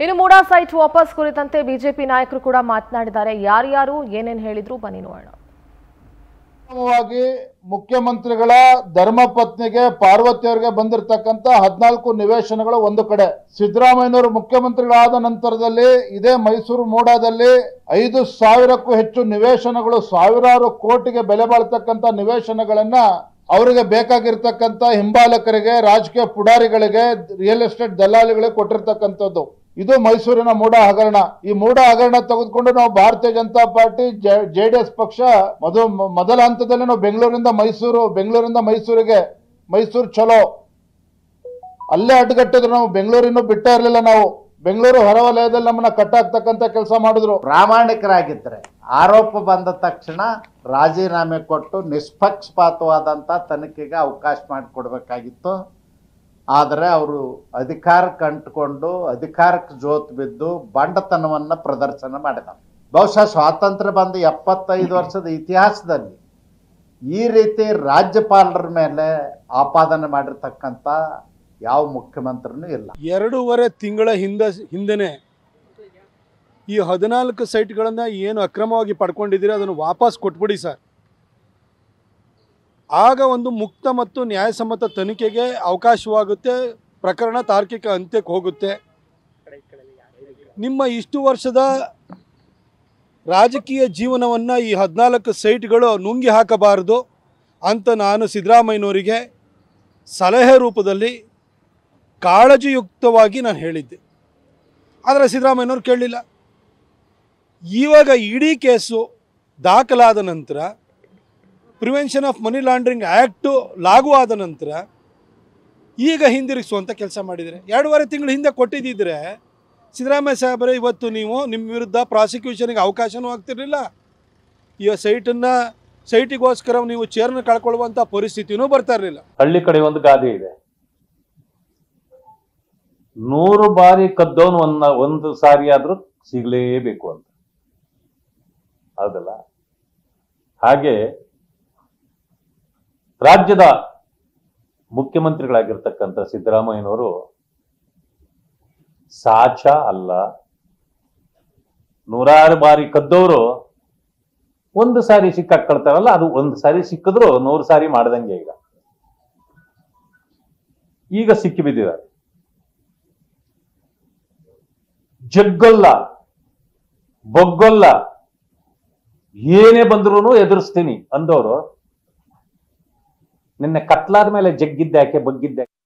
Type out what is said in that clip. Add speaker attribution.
Speaker 1: ಇನ್ನು ಮೂಡಾ ಸೈಟ್ ವಾಪಸ್ ಕುರಿತಂತೆ ಬಿಜೆಪಿ ನಾಯಕರು ಕೂಡ ಮಾತನಾಡಿದ್ದಾರೆ ಯಾರ್ಯಾರು ಏನೇನ್ ಹೇಳಿದ್ರು ಬನ್ನಿ ನೋಡೋಣ
Speaker 2: ಪ್ರಥಮವಾಗಿ ಮುಖ್ಯಮಂತ್ರಿಗಳ ಧರ್ಮಪತ್ನಿಗೆ ಪಾರ್ವತಿ ಅವರಿಗೆ ಬಂದಿರತಕ್ಕಂತ ಹದಿನಾಲ್ಕು ನಿವೇಶನಗಳು ಒಂದು ಕಡೆ ಸಿದ್ದರಾಮಯ್ಯನವರು ಮುಖ್ಯಮಂತ್ರಿಗಳಾದ ನಂತರದಲ್ಲಿ ಇದೇ ಮೈಸೂರು ಮೂಡಾದಲ್ಲಿ ಐದು ಸಾವಿರಕ್ಕೂ ಹೆಚ್ಚು ನಿವೇಶನಗಳು ಸಾವಿರಾರು ಕೋಟಿಗೆ ಬೆಲೆ ಬಾಳ್ತಕ್ಕಂತ ನಿವೇಶನಗಳನ್ನ ಅವರಿಗೆ ಬೇಕಾಗಿರ್ತಕ್ಕಂಥ ಹಿಂಬಾಲಕರಿಗೆ ರಾಜಕೀಯ ಪುಡಾರಿಗಳಿಗೆ ರಿಯಲ್ ಎಸ್ಟೇಟ್ ದಲ್ಲಾಳಿಗಳಿಗೆ ಕೊಟ್ಟಿರ್ತಕ್ಕಂಥದ್ದು ಇದು ಮೈಸೂರಿನ ಮೂಡ ಹಗರಣ ಈ ಮೂಡ ಹಗರಣ ತೆಗೆದುಕೊಂಡು ನಾವು Bharatiya Janata party J D S ಪಕ್ಷ ಮೊದಲು ಮೊದಲ ಹಂತದಲ್ಲಿ ನಾವು ಬೆಂಗಳೂರಿಂದ ಮೈಸೂರು ಬೆಂಗಳೂರಿಂದ ಮೈಸೂರಿಗೆ ಮೈಸೂರು ಚಲೋ ಅಲ್ಲೇ ಅಡ್ಡಗಟ್ಟಿದ್ರು ನಾವು ಬೆಂಗಳೂರಿನೂ ಬಿಟ್ಟೇ ಇರಲಿಲ್ಲ ನಾವು ಬೆಂಗಳೂರು ಹೊರವಲಯದಲ್ಲಿ ನಮ್ಮನ್ನ ಕಟ್ಟಾಕ್ತಕ್ಕಂಥ ಕೆಲಸ ಮಾಡಿದ್ರು
Speaker 3: ಪ್ರಾಮಾಣಿಕರಾಗಿದ್ದರೆ ಆರೋಪ ಬಂದ ತಕ್ಷಣ ರಾಜೀನಾಮೆ ಕೊಟ್ಟು ನಿಷ್ಪಕ್ಷಪಾತವಾದಂಥ ತನಿಖೆಗೆ ಅವಕಾಶ ಮಾಡಿಕೊಡ್ಬೇಕಾಗಿತ್ತು ಆದರೆ ಅವರು ಅಧಿಕಾರಕ್ಕೆ ಅಂಟ್ಕೊಂಡು ಅಧಿಕಾರಕ್ಕೆ ಜೋತು ಬಿದ್ದು ಬಂಡತನವನ್ನು ಪ್ರದರ್ಶನ ಮಾಡಿದ್ದಾರೆ ಬಹುಶಃ ಸ್ವಾತಂತ್ರ್ಯ ಬಂದ ಎಪ್ಪತ್ತೈದು ವರ್ಷದ ಇತಿಹಾಸದಲ್ಲಿ ಈ ರೀತಿ ರಾಜ್ಯಪಾಲರ ಮೇಲೆ ಆಪಾದನೆ ಮಾಡಿರ್ತಕ್ಕಂಥ ಯಾವ ಮುಖ್ಯಮಂತ್ರಿನೂ ಇಲ್ಲ
Speaker 4: ಎರಡೂವರೆ ತಿಂಗಳ ಹಿಂದೆ ಹಿಂದೆನೇ ಈ ಹದಿನಾಲ್ಕು ಸೈಟ್ಗಳನ್ನು ಏನು ಅಕ್ರಮವಾಗಿ ಪಡ್ಕೊಂಡಿದ್ದೀರಿ ಅದನ್ನು ವಾಪಸ್ ಕೊಟ್ಬಿಡಿ ಸರ್ ಆಗ ಒಂದು ಮುಕ್ತ ಮತ್ತು ನ್ಯಾಯಸಮ್ಮತ ತನಿಖೆಗೆ ಅವಕಾಶವಾಗುತ್ತೆ ಪ್ರಕರಣ ತಾರ್ಕಿಕ ಅಂತ್ಯಕ್ಕೆ ಹೋಗುತ್ತೆ ನಿಮ್ಮ ಇಷ್ಟು ವರ್ಷದ ರಾಜಕೀಯ ಜೀವನವನ್ನು ಈ ಹದಿನಾಲ್ಕು ಸೈಟ್ಗಳು ನುಂಗಿ ಹಾಕಬಾರದು ಅಂತ ನಾನು ಸಿದ್ದರಾಮಯ್ಯನವರಿಗೆ ಸಲಹೆ ರೂಪದಲ್ಲಿ ಕಾಳಜಿಯುಕ್ತವಾಗಿ ನಾನು ಹೇಳಿದ್ದೆ ಆದರೆ ಸಿದ್ದರಾಮಯ್ಯನವ್ರು ಕೇಳಲಿಲ್ಲ ಇವಾಗ ಇಡೀ ಕೇಸು ದಾಖಲಾದ ನಂತರ prevention of money laundering act ಲಾಗು ಆದ ನಂತರ ಈಗ ಹಿಂದಿರುಗಿಸುವಂಥ ಕೆಲಸ ಮಾಡಿದರೆ ಎರಡೂವರೆ ತಿಂಗಳು ಹಿಂದೆ ಕೊಟ್ಟಿದ್ದಿದ್ರೆ ಸಿದ್ದರಾಮಯ್ಯ ಸಾಹೇಬರೇ ಇವತ್ತು ನೀವು ನಿಮ್ಮ ವಿರುದ್ಧ ಪ್ರಾಸಿಕ್ಯೂಷನ್ಗೆ ಅವಕಾಶನೂ ಆಗ್ತಿರಲಿಲ್ಲ ಈ ಸೈಟನ್ನು ಸೈಟಿಗೋಸ್ಕರ ನೀವು ಚೇರ್ನ ಕಳ್ಕೊಳ್ಳುವಂಥ ಪರಿಸ್ಥಿತಿನೂ ಬರ್ತಾ ಇರಲಿಲ್ಲ
Speaker 5: ಹಳ್ಳಿ ಕಡೆ ಒಂದು ಗಾದೆ ಇದೆ ನೂರು ಬಾರಿ ಕದ್ದವನು ಒಂದ ಒಂದು ಸಾರಿ ಆದ್ರೂ ಸಿಗಲೇಬೇಕು ಅಂತ ಹೌದಲ್ಲ ಹಾಗೆ ರಾಜ್ಯದ ಮುಖ್ಯಮಂತ್ರಿಗಳಾಗಿರ್ತಕ್ಕಂಥ ಸಿದ್ದರಾಮಯ್ಯನವರು ಸಾಚ ಅಲ್ಲ ನೂರಾರು ಬಾರಿ ಕದ್ದವರು ಒಂದು ಸಾರಿ ಸಿಕ್ಕಾಕೊಳ್ತಾರಲ್ಲ ಅದು ಒಂದು ಸಾರಿ ಸಿಕ್ಕಿದ್ರು ನೂರು ಸಾರಿ ಮಾಡ್ದಂಗೆ ಈಗ ಈಗ ಸಿಕ್ಕಿ ಬಿದ್ದಿದ್ದಾರೆ ಜಗ್ಗೊಲ್ಲ ಬೊಗ್ಗೊಲ್ಲ ಏನೇ ಬಂದ್ರು ಎದುರಿಸ್ತೀನಿ ಅಂದವರು ನಿನ್ನೆ ಕತ್ಲಾದ ಮೇಲೆ ಜಗ್ಗಿದ್ದೆ ಯಾಕೆ ಬಗ್ಗಿದ್ದೆ